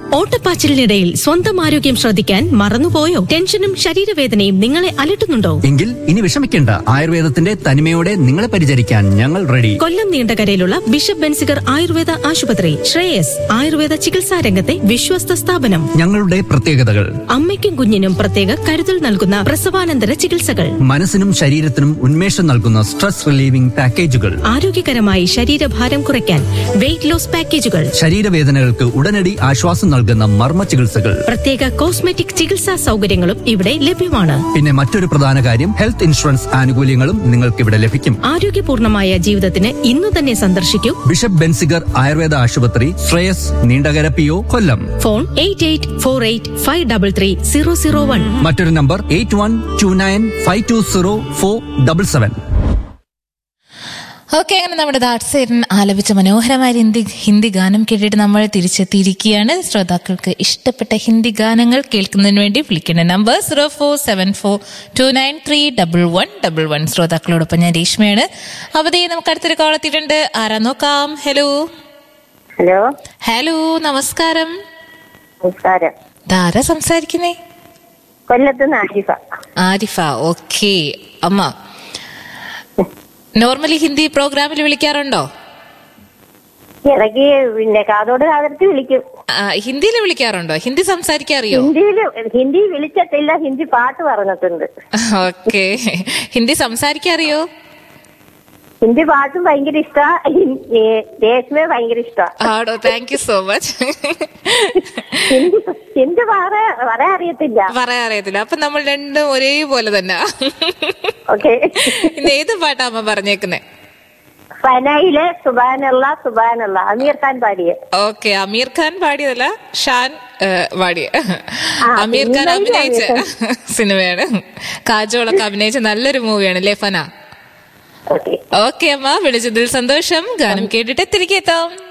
ഓട്ടപ്പാച്ചിലിനിടയിൽ സ്വന്തം ആരോഗ്യം ശ്രദ്ധിക്കാൻ മറന്നുപോയോ ടെൻഷനും ശരീരവേദനയും നിങ്ങളെ അലട്ടുന്നുണ്ടോ എങ്കിൽ ഇനി വിഷമിക്കേണ്ട ആയുർവേദത്തിന്റെ തനിമയോടെ നിങ്ങളെ പരിചരിക്കാൻ ഞങ്ങൾ റെഡി കൊല്ലം നീണ്ടകരയിലുള്ള ബിഷപ്പ് ബെൻസിഗർ ആയുർവേദ ആശുപത്രി ശ്രേയസ് ആയുർവേദ ചികിത്സാ രംഗത്തെ വിശ്വസ്ത സ്ഥാപനം ഞങ്ങളുടെ പ്രത്യേകതകൾ അമ്മയ്ക്കും കുഞ്ഞിനും പ്രത്യേക കരുതൽ നൽകുന്ന പ്രസവാനന്തര ചികിത്സകൾ മനസ്സിനും ശരീരത്തിനും ഉന്മേഷം നൽകുന്ന സ്ട്രെസ് റിലീവിംഗ് പാക്കേജുകൾ ആരോഗ്യകരമായി ശരീരഭാരം കുറയ്ക്കാൻ വെയിറ്റ് ലോസ് പാക്കേജുകൾ ശരീരവേദനകൾക്ക് ഉടനടി ആശ്വാസം നൽകുന്ന മർമ്മ ചികിത്സകൾ പ്രത്യേക കോസ്മെറ്റിക് ചികിത്സാ സൗകര്യങ്ങളും ഇവിടെ ലഭ്യമാണ് പിന്നെ മറ്റൊരു പ്രധാന കാര്യം ഹെൽത്ത് ഇൻഷുറൻസ് ആനുകൂല്യങ്ങളും നിങ്ങൾക്ക് ഇവിടെ ലഭിക്കും ആരോഗ്യപൂർണമായ ജീവിതത്തിന് ഇന്നു തന്നെ സന്ദർശിക്കൂ ബിഷപ്പ് ബെൻസിഗർ ആയുർവേദ ആശുപത്രി Shreyas Neendakara P O Kollam phone eight eight four eight five double three zero zero one മറ്റൊരു number eight one two nine five two zero four double seven okay അങ്ങനെ നമ്മുടെ ദാട്സേരൻ ആലപിച്ച മനോഹരമായ ഹിന്ദി ഹിന്ദി ഗാനം കേട്ടിട്ട് നമ്മൾ തിരിച്ചെത്തിയിരിക്കുകയാണ് ശ്രോതാക്കൾക്ക് ഇഷ്ടപ്പെട്ട ഹിന്ദി ഗാനങ്ങൾ കേൾക്കുന്നതിന് വേണ്ടി വിളിക്കേണ്ട number zero four seven four two nine three double one double one ശ്രോതാക്കളോടൊപ്പം ഞാൻ രേഷ്മയാണ് അവധി നമുക്ക് അടുത്തൊരു കോൾ എത്തിയിട്ടുണ്ട് ആരാ നോക്കാം ഹലോ ഹലോ ഹലോ നമസ്കാരം നമസ്കാരം ധാര സംസാരിക്കുന്നേ കൊല്ലത്ത് നിന്ന് ആരിഫ ആരിഫ ഓക്കെ അമ്മ നോർമലി ഹിന്ദി പ്രോഗ്രാമിൽ വിളിക്കാറുണ്ടോ ഇടയ്ക്ക് പിന്നെ കാതോട് കാതർത്തി വിളിക്കും ഹിന്ദിയിൽ വിളിക്കാറുണ്ടോ ഹിന്ദി സംസാരിക്കാറിയോ ഹിന്ദിയില് ഹിന്ദി വിളിച്ചിട്ടില്ല ഹിന്ദി പാട്ട് പറഞ്ഞിട്ടുണ്ട് ഓക്കെ ഹിന്ദി സംസാരിക്കാറിയോ ഹിന്ദി പാട്ടും ഭയങ്കര ഇഷ്ടാ രേഷ്മയെ ഭയങ്കര ഇഷ്ടാ ആടോ thank you so much Hindi Hindi പാറ പറയാൻ അറിയത്തില്ല പറയാൻ അറിയത്തില്ല അപ്പൊ നമ്മൾ രണ്ടും ഒരേപോലെ തന്നെ ഓക്കെ ഇന്ന് ഏത് പാട്ടാ അമ്മ പറഞ്ഞേക്കുന്നേ ഫനയിലെ സുബാനുള്ള സുബാനുള്ള അമീർ ഖാൻ പാടിയ ഓക്കെ അമീർ ഖാൻ പാടിയതല്ല ഷാൻ ഏഹ്, പാടിയ അമീർ ഖാൻ സിനിമയിലെ അഭിനയിച്ച അമീർ സിനിമയാണ് കാജോളൊക്കെ അഭിനയിച്ച നല്ലൊരു മൂവിയാണ് ലെഫന ഓക്കെ ഓക്കെ അമ്മ വിളിച്ചതിൽ സന്തോഷം ഗാനം കേട്ടിട്ട് തിരികെ എത്താം